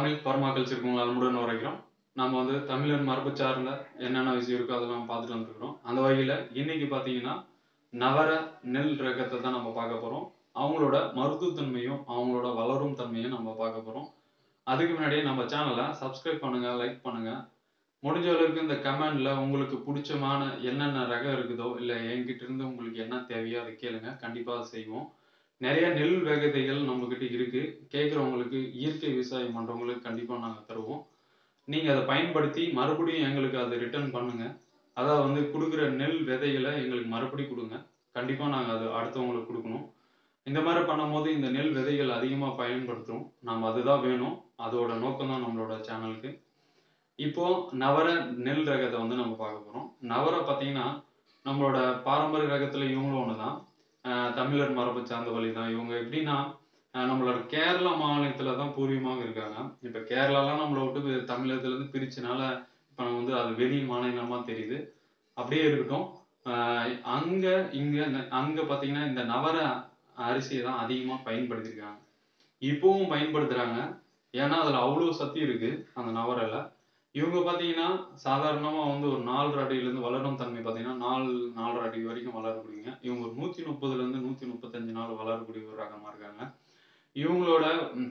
Tamil Burma கல்ச்சருக்கு உங்களை அன்புடன் வரைக்கிறோம் நம்ம வந்து தமிழன் மரபு சார்ந்த என்னென்ன விஷயம் இருக்கோ அதெல்லாம் பார்த்துட்டு வந்துருக்கிறோம் அந்த வகையில் இன்னைக்கு பார்த்தீங்கன்னா நவர நெல் ரகத்தை தான் நம்ம பார்க்க போகிறோம் அவங்களோட மருத்துவத்தன்மையும் அவங்களோட வளரும் தன்மையும் நம்ம பார்க்க போகிறோம் அதுக்கு முன்னாடியே நம்ம சேனலை சப்ஸ்கிரைப் பண்ணுங்க லைக் பண்ணுங்க முடிஞ்ச அளவுக்கு இந்த கமெண்ட்ல உங்களுக்கு பிடிச்சமான என்னென்ன ரகம் இருக்குதோ இல்லை என்கிட்ட இருந்து உங்களுக்கு என்ன தேவையோ அதை கேளுங்க கண்டிப்பாக அதை செய்வோம் நிறைய நெல் வகைகள் நம்மக்கிட்ட இருக்கு கேட்குறவங்களுக்கு இயற்கை விவசாயம் பண்ணுறவங்களுக்கு கண்டிப்பாக நாங்கள் தருவோம் நீங்கள் அதை பயன்படுத்தி மறுபடியும் எங்களுக்கு அதை ரிட்டர்ன் பண்ணுங்க அதாவது வந்து கொடுக்குற நெல் விதைகளை எங்களுக்கு மறுபடியும் கொடுங்க கண்டிப்பாக நாங்கள் அது அடுத்தவங்களுக்கு கொடுக்கணும் இந்த மாதிரி பண்ணும்போது இந்த நெல் விதைகள் அதிகமாக பயன்படுத்துகிறோம் நம்ம அதுதான் வேணும் அதோட நோக்கம் தான் நம்மளோட சேனலுக்கு இப்போ நவர நெல் ரகத்தை வந்து நம்ம பார்க்க போகிறோம் நவரை பார்த்தீங்கன்னா நம்மளோட பாரம்பரிய ரகத்தில் இவங்களும் ஒன்று தான் தமிழர் மரபு சார்ந்த வழி தான் இவங்க எப்படின்னா அஹ் நம்மளோட கேரளா மாநிலத்தில் தான் பூர்வீகமாக இருக்காங்க இப்போ கேரளாலாம் நம்மளை விட்டு தமிழகத்துலேருந்து பிரிச்சனால இப்போ நம்ம வந்து அது வெளி மாநிலமாக தெரியுது அப்படியே இருக்கட்டும் அஹ் அங்க இங்க ந- அங்க பார்த்தீங்கன்னா இந்த நவர அரிசியை தான் அதிகமாக பயன்படுத்தியிருக்காங்க இப்போவும் பயன்படுத்துறாங்க ஏன்னா அதில் அவ்வளோ சக்தி இருக்கு அந்த நவரையில் இவங்க பார்த்தீங்கன்னா சாதாரணமாக வந்து ஒரு நாலு அடியிலேருந்து வளரும் தன்மை பார்த்தீங்கன்னா நாலு நாலரை அடி வரைக்கும் வளரக்கூடியங்க இவங்க ஒரு நூற்றி முப்பதுலேருந்து நூற்றி முப்பத்தஞ்சு நாள் வளரக்கூடிய ஒரு ரகமாக இருக்காங்க இவங்களோட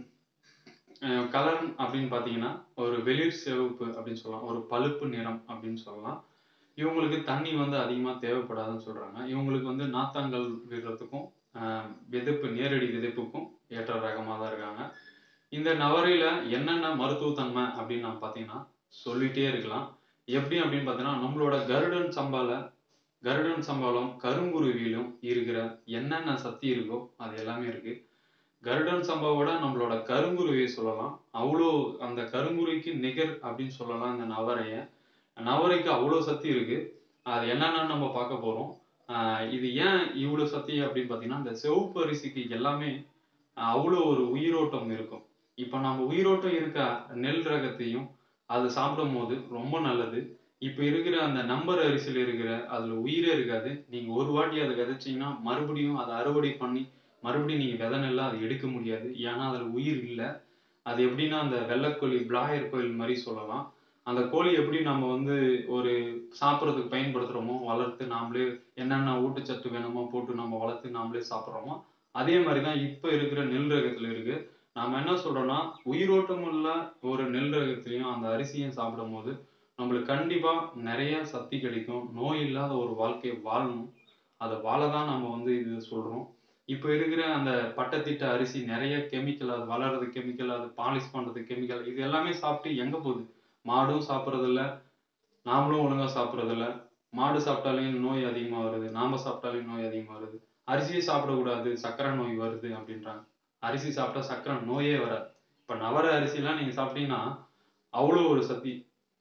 கலர் அப்படின்னு பார்த்தீங்கன்னா ஒரு வெளிர் சிவப்பு அப்படின்னு சொல்லலாம் ஒரு பழுப்பு நிறம் அப்படின்னு சொல்லலாம் இவங்களுக்கு தண்ணி வந்து அதிகமாக தேவைப்படாதுன்னு சொல்கிறாங்க இவங்களுக்கு வந்து நாத்தாங்கல் விடுறதுக்கும் ஆஹ் விதைப்பு நேரடி விதைப்புக்கும் ஏற்ற ரகமாக தான் இருக்காங்க இந்த நவரையில் என்னென்ன மருத்துவத்தன்மை அப்படின்னு நான் பார்த்தீங்கன்னா சொல்லிட்டே இருக்கலாம் எப்படி அப்படின்னு பார்த்தீங்கன்னா நம்மளோட கருடன் சம்பால கருடன் சம்பாலம் கருங்குருவியிலும் இருக்கிற என்னென்ன சக்தி இருக்கோ அது எல்லாமே இருக்கு கருடன் சம்பாவோட நம்மளோட கருங்குருவியை சொல்லலாம் அவ்வளோ அந்த கருங்குருவிக்கு நிகர் அப்படின்னு சொல்லலாம் இந்த நவரைய நவரைக்கு அவ்வளோ சக்தி இருக்கு அது என்னென்னு நம்ம பார்க்க போறோம் ஆஹ் இது ஏன் இவ்வளோ சக்தி அப்படின்னு பார்த்தீங்கன்னா இந்த சிவப்பு அரிசிக்கு எல்லாமே அவ்வளோ ஒரு உயிரோட்டம் இருக்கும் இப்போ நம்ம உயிரோட்டம் இருக்க நெல் ரகத்தையும் அது சாப்பிடும் போது ரொம்ப நல்லது இப்போ இருக்கிற அந்த நம்பர் அரிசியில் இருக்கிற அதில் உயிரே இருக்காது நீங்கள் ஒரு வாட்டி அதை விதைச்சீங்கன்னா மறுபடியும் அதை அறுவடை பண்ணி மறுபடியும் நீங்கள் விதை நெல்லை அதை எடுக்க முடியாது ஏன்னா அதில் உயிர் இல்லை அது எப்படின்னா அந்த வெள்ளைக்கோழி பிளாயர் கோயில் மாதிரி சொல்லலாம் அந்த கோழி எப்படி நம்ம வந்து ஒரு சாப்பிட்றதுக்கு பயன்படுத்துகிறோமோ வளர்த்து நாமளே என்னென்ன ஊட்டச்சத்து வேணுமோ போட்டு நம்ம வளர்த்து நாமளே சாப்பிட்றோமோ அதே மாதிரி தான் இப்போ இருக்கிற நெல் ரகத்தில் இருக்கு நாம என்ன சொல்றோம்னா உயிரோட்டம் உள்ள ஒரு நெல் ரகத்திலையும் அந்த அரிசியும் சாப்பிடும் போது நம்மளுக்கு கண்டிப்பா நிறைய சக்தி கிடைக்கும் நோய் இல்லாத ஒரு வாழ்க்கையை வாழணும் அதை வாழ தான் நம்ம வந்து இது சொல்றோம் இப்போ இருக்கிற அந்த பட்டத்திட்ட அரிசி நிறைய கெமிக்கல் அது வளர்றது கெமிக்கல் அது பாலிஷ் பண்றது கெமிக்கல் இது எல்லாமே சாப்பிட்டு எங்க போகுது மாடும் சாப்பிட்றது இல்ல நாமளும் ஒழுங்கா சாப்பிட்றது இல்ல மாடு சாப்பிட்டாலையும் நோய் அதிகமா வருது நாம சாப்பிட்டாலையும் நோய் அதிகமா வருது அரிசியே சாப்பிடக்கூடாது சக்கரை நோய் வருது அப்படின்றாங்க அரிசி சாப்பிட்டா சக்கரை நோயே வராது இப்போ நவர அரிசிலாம் நீங்கள் சாப்பிட்டீங்கன்னா அவ்வளோ ஒரு சக்தி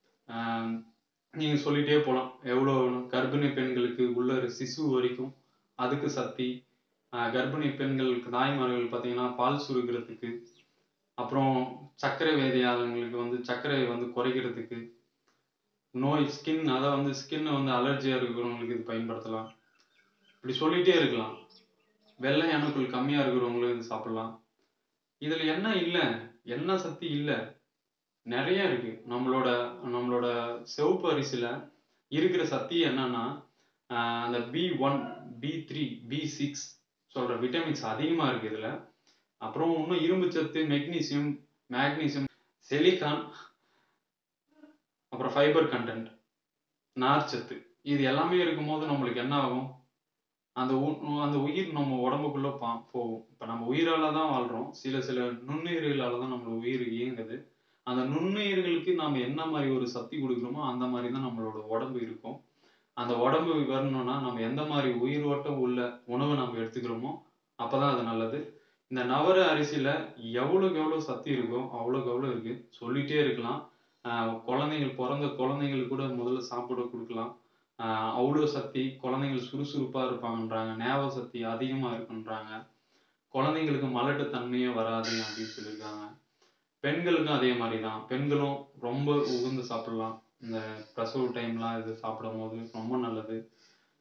ஆஹ் நீங்க சொல்லிட்டே போகலாம் எவ்வளோ கர்ப்பிணி பெண்களுக்கு உள்ள ஒரு சிசு வரைக்கும் அதுக்கு சக்தி ஆஹ் கர்ப்பிணி பெண்களுக்கு தாய்மார்கள் பார்த்தீங்கன்னா பால் சுருக்கிறதுக்கு அப்புறம் சர்க்கரை வேதியாளங்களுக்கு வந்து சர்க்கரை வந்து குறைக்கிறதுக்கு நோய் ஸ்கின் அதை வந்து ஸ்கின் வந்து அலர்ஜியாக இருக்கிறவங்களுக்கு இது பயன்படுத்தலாம் இப்படி சொல்லிட்டே இருக்கலாம் வெள்ளை அணுக்கள் கம்மியாக இருக்கிறவங்களும் இது சாப்பிடலாம் இதில் என்ன இல்லை என்ன சக்தி இல்லை நிறைய இருக்கு நம்மளோட நம்மளோட சிவப்பு அரிசியில இருக்கிற சக்தி என்னன்னா ஆஹ் அந்த B one B three B six சொல்ற விட்டமின்ஸ் அதிகமா இருக்கு இதுல அப்புறம் இன்னும் இரும்பு சத்து மெக்னீசியம் மேக்னீசியம் செலிகான் அப்புறம் ஃபைபர் கண்டென்ட் நார்ச்சத்து இது எல்லாமே இருக்கும்போது நம்மளுக்கு என்ன ஆகும் அந்த உ- அந்த உயிர் நம்ம உடம்புக்குள்ள பா போகும் இப்போ நம்ம உயிரால தான் வாழ்றோம் சில சில நுண்ணுயிர்களால தான் நம்ம உயிர் இயங்குது அந்த நுண்ணுயிர்களுக்கு நாம என்ன மாதிரி ஒரு சக்தி கொடுக்குறோமோ அந்த மாதிரி தான் நம்மளோட உடம்பு இருக்கும் அந்த உடம்பு வரணும்னா நம்ம எந்த மாதிரி உயிரோட்டம் உள்ள உணவை நம்ம எடுத்துக்கிறோமோ அப்பதான் அது நல்லது இந்த நவர அரிசியில எவ்வளவுக்கு எவ்வளவு சக்தி இருக்கோ அவ்வளவுக்கு எவ்வளவு இருக்கு சொல்லிட்டே இருக்கலாம் ஆஹ் குழந்தைகள் பிறந்த குழந்தைங்களுக்கு கூட முதல்ல சாப்பிட கொடுக்கலாம் ஆஹ் அவ்வளோ சக்தி குழந்தைகள் சுறுசுறுப்பா இருப்பாங்கன்றாங்க ஞாபக சக்தி அதிகமா இருக்குன்றாங்க குழந்தைங்களுக்கு மலட்டு தன்மையே வராது அப்படின்னு சொல்லியிருக்காங்க பெண்களுக்கும் அதே மாதிரி தான் பெண்களும் ரொம்ப உகந்து சாப்பிடலாம் இந்த பிரசவ டைம்லாம் இது சாப்பிடும் போது ரொம்ப நல்லது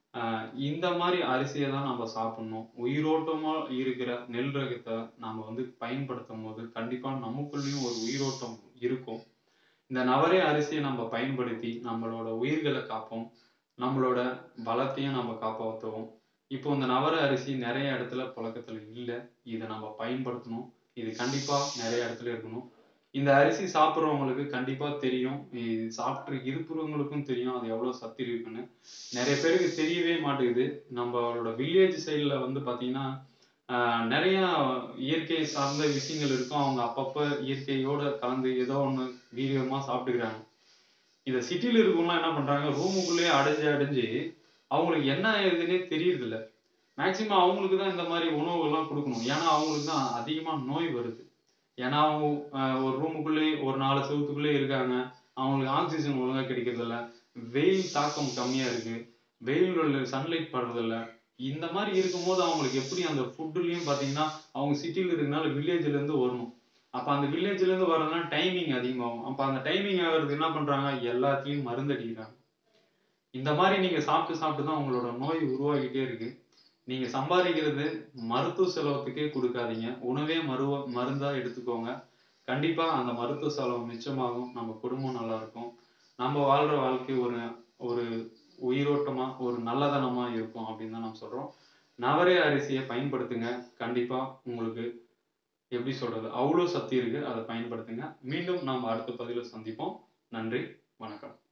ஆஹ் இந்த மாதிரி அரிசியை தான் நம்ம சாப்பிடணும் உயிரோட்டமா இருக்கிற நெல் ரகத்தை நாம வந்து பயன்படுத்தும் போது கண்டிப்பா நமக்குள்ளேயும் ஒரு உயிரோட்டம் இருக்கும் இந்த நவரே அரிசியை நம்ம பயன்படுத்தி நம்மளோட உயிர்களை காப்போம் நம்மளோட பலத்தையும் நம்ம காப்பாற்றுவோம் இப்போ இந்த நவர அரிசி நிறைய இடத்துல புழக்கத்துல இல்லை இதை நம்ம பயன்படுத்தணும் இது கண்டிப்பா நிறைய இடத்துல இருக்கணும் இந்த அரிசி சாப்பிட்றவங்களுக்கு கண்டிப்பா தெரியும் இது சாப்பிட்டு இருக்கிறவங்களுக்கும் தெரியும் அது எவ்வளவு சத்து இருக்குன்னு நிறைய பேருக்கு தெரியவே மாட்டேங்குது நம்மளோட வில்லேஜ் சைடுல வந்து பாத்தீங்கன்னா ஆஹ் நிறைய இயற்கை சார்ந்த விஷயங்கள் இருக்கும் அவங்க அப்பப்ப இயற்கையோட கலந்து ஏதோ ஒண்ணு வீரியமா சாப்பிட்டுக்கிறாங்க இத சிட்டில இருக்கவங்கலாம் என்ன பண்றாங்க ரூமுக்குள்ளேயே அடைஞ்சு அடைஞ்சு அவங்களுக்கு என்ன ஏதுன்னே தெரியறது இல்ல மேக்சிமம் அவங்களுக்கு தான் இந்த மாதிரி உணவுகள்லாம் கொடுக்கணும் ஏன்னா அவங்களுக்கு தான் அதிகமா நோய் வருது ஏன்னா அவங்க ஆஹ் ஒரு ரூமுக்குள்ளேயே ஒரு நாலு செவத்துக்குள்ளே இருக்காங்க அவங்களுக்கு ஆக்சிஜன் ஒழுங்கா கிடைக்கிறது இல்ல வெயில் தாக்கம் கம்மியா இருக்கு வெயில் சன்லைட் படுறது இல்ல இந்த மாதிரி இருக்கும்போது அவங்களுக்கு எப்படி அந்த ஃபுட்டுலயும் பாத்தீங்கன்னா அவங்க சிட்டில இருக்கனால வில்லேஜ்ல இருந்து வரணும் அப்ப அந்த வில்லேஜ்ல இருந்து வரதுனா டைமிங் அதிகமாகும் அப்ப அந்த டைமிங் ஆகுறது என்ன பண்றாங்க எல்லாத்தையும் மருந்து அடிக்கிறாங்க இந்த மாதிரி நீங்க சாப்பிட்டு சாப்பிட்டு தான் உங்களோட நோய் உருவாகிட்டே இருக்கு நீங்க சம்பாதிக்கிறது மருத்துவ செலவுக்கே கொடுக்காதீங்க உணவே மருவ மருந்தா எடுத்துக்கோங்க கண்டிப்பா அந்த மருத்துவ செலவு மிச்சமாகும் நம்ம குடும்பம் நல்லா இருக்கும் நம்ம வாழ்ற வாழ்க்கை ஒரு ஒரு உயிரோட்டமா ஒரு நல்லதனமா இருக்கும் அப்படின்னு தான் நம்ம சொல்றோம் நவரே அரிசியை பயன்படுத்துங்க கண்டிப்பா உங்களுக்கு எப்படி சொல்றது அவ்வளோ சக்தி இருக்கு அதை பயன்படுத்துங்க மீண்டும் நாம் அடுத்த பதிவில் சந்திப்போம் நன்றி வணக்கம்